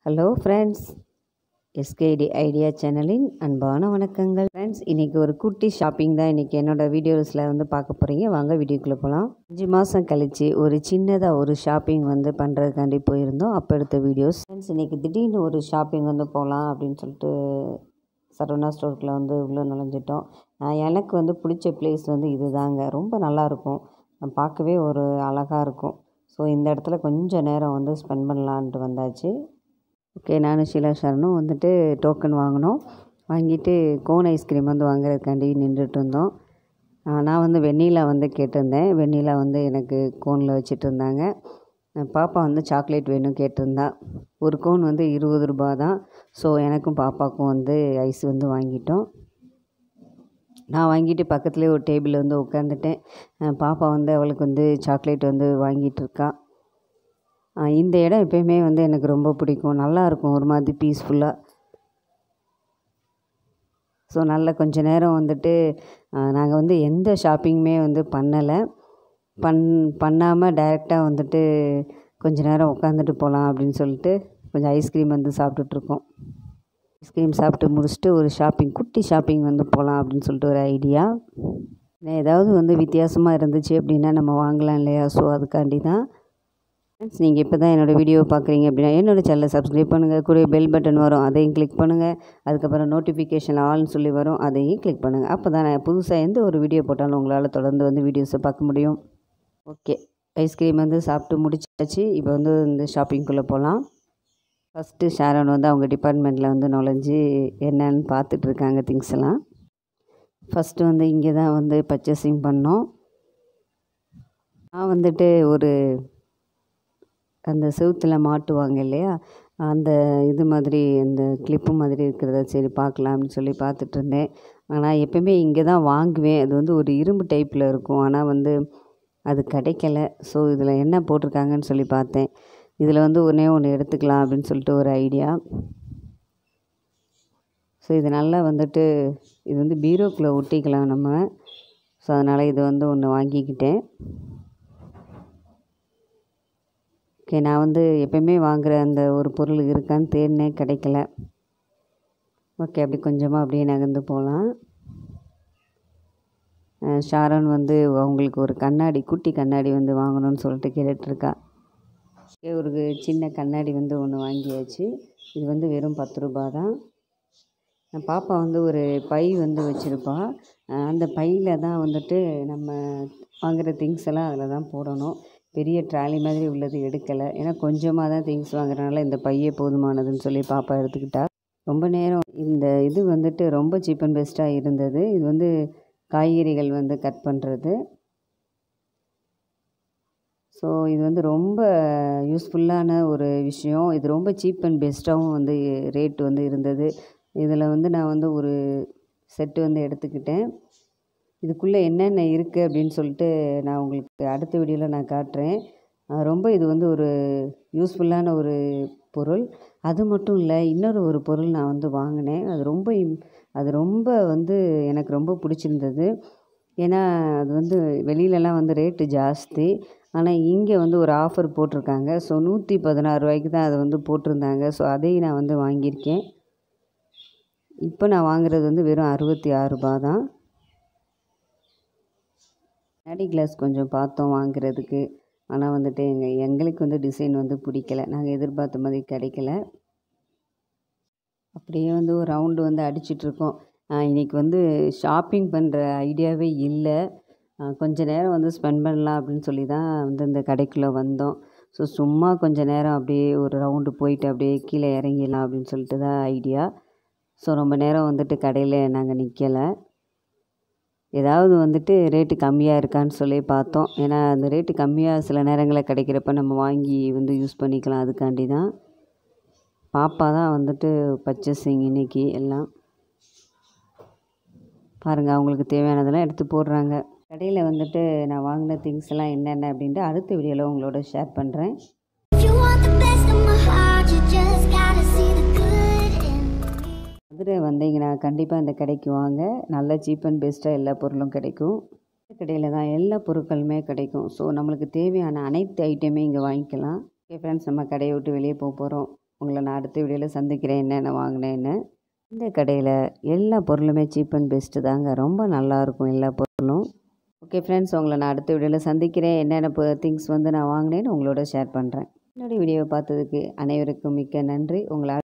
Hello friends SKD idea சேனலின் அன்பான வணக்கங்கள் ஃப்ரெண்ட்ஸ் இன்றைக்கி ஒரு குட்டி ஷாப்பிங் தான் இன்றைக்கி என்னோடய வீடியோஸில் வந்து பார்க்க போகிறீங்க வாங்க வீடியோக்குள்ளே போகலாம் அஞ்சு மாதம் கழித்து ஒரு சின்னதாக ஒரு ஷாப்பிங் வந்து பண்ணுறதுக்காண்டி போயிருந்தோம் அப்போ எடுத்த வீடியோஸ் ஃப்ரெண்ட்ஸ் இன்றைக்கி திடீர்னு ஒரு ஷாப்பிங் வந்து போகலாம் அப்படின்னு சொல்லிட்டு சரவணா ஸ்டோருக்குள்ளே வந்து உள்ளே நுழைஞ்சிட்டோம் நான் எனக்கு வந்து பிடிச்ச பிளேஸ் வந்து இதுதாங்க ரொம்ப நல்லாயிருக்கும் பார்க்கவே ஒரு அழகாக இருக்கும் ஸோ இந்த இடத்துல கொஞ்சம் நேரம் வந்து ஸ்பெண்ட் பண்ணலான்ட்டு வந்தாச்சு ஓகே நானும் ஷீலா ஷரனும் வந்துட்டு டோக்கன் வாங்கினோம் வாங்கிட்டு கோன் ஐஸ்கிரீம் வந்து வாங்குறதுக்காண்டி நின்றுட்டு இருந்தோம் ஆ, நான் வந்து வெண்ணிலா வந்து கேட்டிருந்தேன் வெண்ணிலா வந்து எனக்கு கோனில் வச்சுட்டு இருந்தாங்க அஹ் பாப்பா வந்து சாக்லேட் வேணும் கேட்டிருந்தா ஒரு கோன் வந்து இருபது ரூபா தான் ஸோ எனக்கும் பாப்பாவுக்கும் வந்து ஐஸ் வந்து வாங்கிட்டோம் நான் வாங்கிட்டு பக்கத்துலேயே ஒரு டேபிள் வந்து உட்காந்துட்டேன் அஹ் பாப்பா வந்து அவளுக்கு வந்து சாக்லேட் வந்து வாங்கிட்டு இருக்கா அஹ் இந்த இடம் எப்பயுமே வந்து எனக்கு ரொம்ப பிடிக்கும் நல்லா இருக்கும் ஒரு மாதிரி பீஸ்ஃபுல்லாக ஸோ நல்ல கொஞ்ச நேரம் வந்துட்டு நாங்கள் வந்து எந்த ஷாப்பிங்குமே வந்து பண்ணலை பண் பண்ணாமல் டைரெக்டாக வந்துட்டு கொஞ்ச நேரம் உட்காந்துட்டு போகலாம் அப்படின்னு சொல்லிட்டு கொஞ்சம் ஐஸ்கிரீம் வந்து சாப்பிட்டுட்ருக்கோம் ஐஸ்கிரீம் சாப்பிட்டு முடிச்சுட்டு ஒரு ஷாப்பிங் குட்டி ஷாப்பிங் வந்து போகலாம் அப்படின்னு சொல்லிட்டு ஒரு ஐடியா ஏதாவது வந்து வித்தியாசமாக இருந்துச்சு அப்படின்னா நம்ம வாங்கலாம் இல்லையா ஸோ அதுக்காண்டி தான் ஃப்ரெண்ட்ஸ் நீங்கள் இப்போ தான் என்னோடய வீடியோ பார்க்குறீங்க அப்படின்னா என்னோடய சேனலை சப்ஸ்கிரைப் பண்ணுங்கள் கூட பெல் பட்டன் வரும் அதையும் கிளிக் பண்ணுங்கள் அதுக்கப்புறம் நோட்டிஃபிகேஷன் ஆல்னு சொல்லி வரும் அதையும் கிளிக் பண்ணுங்கள் அப்போ தான் நான் புதுசாக எந்த ஒரு வீடியோ போட்டாலும் உங்களால் தொடர்ந்து வந்து வீடியோஸை பார்க்க முடியும் ஓகே ஐஸ்கிரீம் வந்து சாப்பிட்டு முடிச்சாச்சு இப்போ வந்து இந்த ஷாப்பிங்குள்ளே போகலாம் ஃபஸ்ட்டு ஷாரன் வந்து அவங்க டிபார்ட்மெண்ட்டில் வந்து நுழைஞ்சு என்னன்னு பார்த்துட்டு இருக்காங்க திங்ஸ் எல்லாம் ஃபஸ்ட்டு வந்து இங்கே தான் வந்து பர்ச்சேசிங் பண்ணோம் நான் வந்துட்டு ஒரு அந்த செவுத்தில் மாட்டுவாங்க இல்லையா அந்த இது மாதிரி அந்த கிளிப்பு மாதிரி இருக்கிறத சரி பார்க்கலாம் அப்படின்னு சொல்லி பார்த்துட்டு இருந்தேன் ஆனால் எப்பயுமே இங்கே தான் வாங்குவேன் அது வந்து ஒரு இரும்பு டைப்பில் இருக்கும் ஆனால் வந்து அது கிடைக்கல ஸோ இதில் என்ன போட்டிருக்காங்கன்னு சொல்லி பார்த்தேன் இதில் வந்து ஒன்றே ஒன்று எடுத்துக்கலாம் அப்படின்னு சொல்லிட்டு ஒரு ஐடியா ஸோ இது நல்லா வந்துட்டு இது வந்து பீரோக்குள்ளே ஒட்டிக்கலாம் நம்ம ஸோ அதனால் இது வந்து ஒன்று வாங்கிக்கிட்டேன் ஓகே நான் வந்து எப்பயுமே வாங்குகிற அந்த ஒரு பொருள் இருக்கான்னு தேடினேன் கிடைக்கல ஓகே அப்படி கொஞ்சமாக அப்படியே நகர்ந்து போகலாம் அஹ் ஷாரோன் வந்து அவங்களுக்கு ஒரு கண்ணாடி குட்டி கண்ணாடி வந்து வாங்கணும்னு சொல்லிட்டு கேட்டுட்ருக்கா ஓகே ஒரு சின்ன கண்ணாடி வந்து ஒன்று வாங்கியாச்சு இது வந்து வெறும் பத்து ரூபா தான் என் பாப்பா வந்து ஒரு பை வந்து வச்சுருப்பா அஹ் அந்த பையில் தான் வந்துட்டு நம்ம வாங்குகிற திங்ஸ் எல்லாம் அதில் தான் போடணும் பெரிய ட்ராலி மாதிரி உள்ளது எடுக்கலை ஏன்னா கொஞ்சமாக தான் திங்ஸ் வாங்குறதுனால இந்த பையே போதுமானதுன்னு சொல்லி பாப்பா எடுத்துக்கிட்டா ரொம்ப நேரம் இந்த இது வந்துட்டு ரொம்ப சீப் அண்ட் பெஸ்ட்டாக இருந்தது இது வந்து காய்கறிகள் வந்து கட் பண்ணுறது ஸோ இது வந்து ரொம்ப யூஸ்ஃபுல்லான ஒரு விஷயம் இது ரொம்ப சீப் அண்ட் பெஸ்ட்டாகவும் வந்து ரேட் வந்து இருந்தது இதில் வந்து நான் வந்து ஒரு செட்டு வந்து எடுத்துக்கிட்டேன் இதுக்குள்ளே என்னென்ன இருக்குது அப்படின்னு சொல்லிட்டு நான் உங்களுக்கு அடுத்த வீடியோவில் நான் காட்டுறேன் அஹ் ரொம்ப இது வந்து ஒரு யூஸ்ஃபுல்லான ஒரு பொருள் அது மட்டும் இல்லை இன்னொரு ஒரு பொருள் நான் வந்து வாங்கினேன் அது ரொம்ப இம்- அது ரொம்ப வந்து எனக்கு ரொம்ப பிடிச்சிருந்தது ஏன்னா அது வந்து வெளியிலலாம் வந்து ரேட்டு ஜாஸ்தி ஆனால் இங்கே வந்து ஒரு ஆஃபர் போட்டிருக்காங்க ஸோ நூற்றி பதினாறு ரூபாய்க்கு தான் அதை வந்து போட்டிருந்தாங்க ஸோ அதையும் நான் வந்து வாங்கியிருக்கேன் இப்போ நான் வாங்குறது வந்து வெறும் அறுபத்தி ஆறு ரூபா தான் கண்ணாடி கிளாஸ் கொஞ்சம் பார்த்தோம் வாங்குறதுக்கு ஆனால் வந்துட்டு எங்கள் எங்களுக்கு வந்து டிசைன் வந்து பிடிக்கல நாங்கள் எதிர்பார்த்த மாதிரி கிடைக்கல அப்படியே வந்து ஒரு ரவுண்டு வந்து அடிச்சிட்ருக்கோம் இன்றைக்கி வந்து ஷாப்பிங் பண்ணுற ஐடியாவே இல்லை கொஞ்ச நேரம் வந்து ஸ்பெண்ட் பண்ணலாம் அப்படின்னு சொல்லி தான் வந்து இந்த கடைக்குள்ளே வந்தோம் ஸோ சும்மா கொஞ்ச நேரம் அப்படியே ஒரு ரவுண்டு போயிட்டு அப்படியே கீழே இறங்கிடலாம் அப்படின்னு சொல்லிட்டு தான் ஐடியா ஸோ ரொம்ப நேரம் வந்துட்டு கடையில் நாங்கள் நிற்கலை ஏதாவது வந்துட்டு ரேட்டு கம்மியாக இருக்கான்னு சொல்லி பார்த்தோம் ஏன்னா அந்த ரேட்டு கம்மியாக சில நேரங்களில் கிடைக்கிறப்ப நம்ம வாங்கி வந்து யூஸ் பண்ணிக்கலாம் அதுக்காண்டி தான் பாப்பா தான் வந்துட்டு பர்ச்சேசிங் இன்னைக்கு எல்லாம் பாருங்கள் அவங்களுக்கு தேவையானதெல்லாம் எடுத்து போடுறாங்க கடையில் வந்துட்டு நான் வாங்கின திங்ஸ் எல்லாம் என்னென்ன அப்படின்ட்டு அடுத்த வீடியோவில் உங்களோட ஷேர் பண்ணுறேன் If you want the best of my heart, you just gotta see the good in me. Madurai வந்தீங்கன்னா கண்டிப்பாக இந்த கடைக்கு வாங்க நல்ல சீப் அண்ட் பெஸ்ட்டாக எல்லா பொருளும் கிடைக்கும் இந்த கடையில் தான் எல்லா பொருட்களுமே கிடைக்கும் ஸோ நம்மளுக்கு தேவையான அனைத்து ஐட்டமே இங்கே வாங்கிக்கலாம் ஓகே ஃப்ரெண்ட்ஸ் நம்ம கடையை விட்டு வெளியே போக போகிறோம் உங்களை நான் அடுத்த வீடியோவில் சந்திக்கிறேன் என்னென்ன வாங்கினேன்னு இந்த கடையில் எல்லா பொருளுமே சீப் அண்ட் பெஸ்ட்டு தாங்க ரொம்ப நல்லாயிருக்கும் எல்லா பொருளும் ஓகே ஃப்ரெண்ட்ஸ் உங்களை நான் அடுத்த வீடியோவில் சந்திக்கிறேன் என்னென்ன திங்ஸ் வந்து நான் வாங்கினேன்னு உங்களோட ஷேர் பண்ணுறேன் என்னுடைய வீடியோவை பார்த்ததுக்கு அனைவருக்கும் மிக்க நன்றி உங்களை